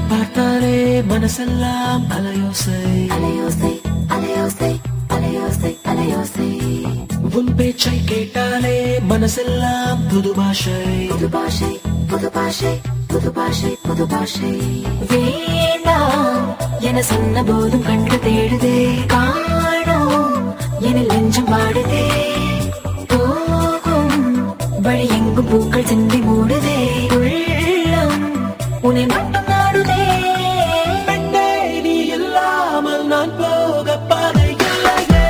பார்த்தாலே மனசெல்லாம் அலையோசை அலையோசை அலையோசை அலையோசை அலையோசை உன் பேச்சை கேட்டாலே மனசெல்லாம் புது பாஷை புது பாஷை புது பாஷை புது பாஷை புது பாஷை வேண்டாம் என சொன்ன போதும் கண்டு தேடுதே காணோம் என நெஞ்சம் வாடுதே போகும் வழி எங்கும் பூக்கள் சிந்தி மூடுதே உள்ளம் உன்னை மட்டும் நாடுதே பெண்ணே நீ இல்லாமல் நான் போக பாதை இல்லையே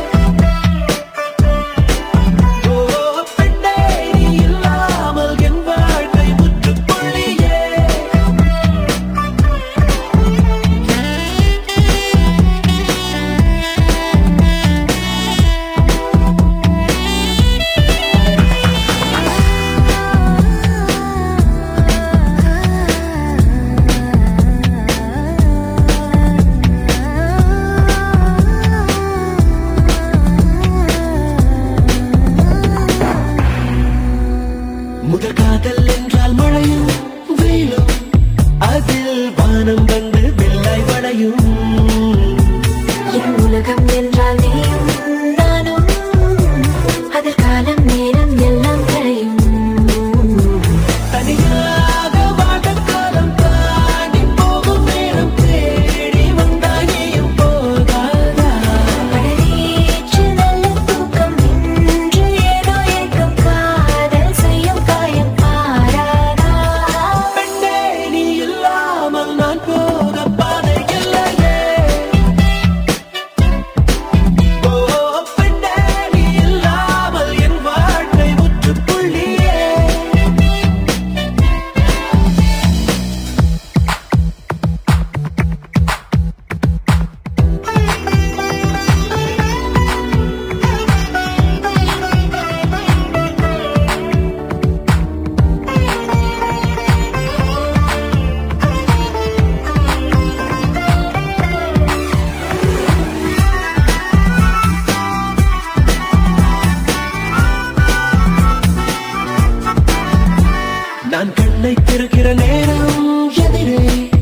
ஓ பெண்ணே நீ இல்லாமல் என் வாழ்க்கை முற்றுப்புள்ளியே முதல் காதல் என்றால் மழையும் வெயிலும் அதில் வானம் வந்து வெள்ளாய் வளையும் என் உலகம் என்றால் நீயும் நானும் அதில் காலம் நேரம் எல்லாம் கரையும் தனியாக வாழும் காலம் தாண்டி போகும் நேரம் தேடி வந்தாகியும் போகாதா படரேற்று நல்ல தூக்கம் இன்று ஏதோ ஏக்கம் காதல் செய்யும் காயம் பாராதா பெண்ணே நீ இல்லாமல் நான் போக பாதை இல்லையே ஓ பெண்ணே நீ இல்லாமல் என் வாழ்க்கை முற்றுப்புள்ளியே நான் கண்ணை திறக்கிற நேரம் எதிரே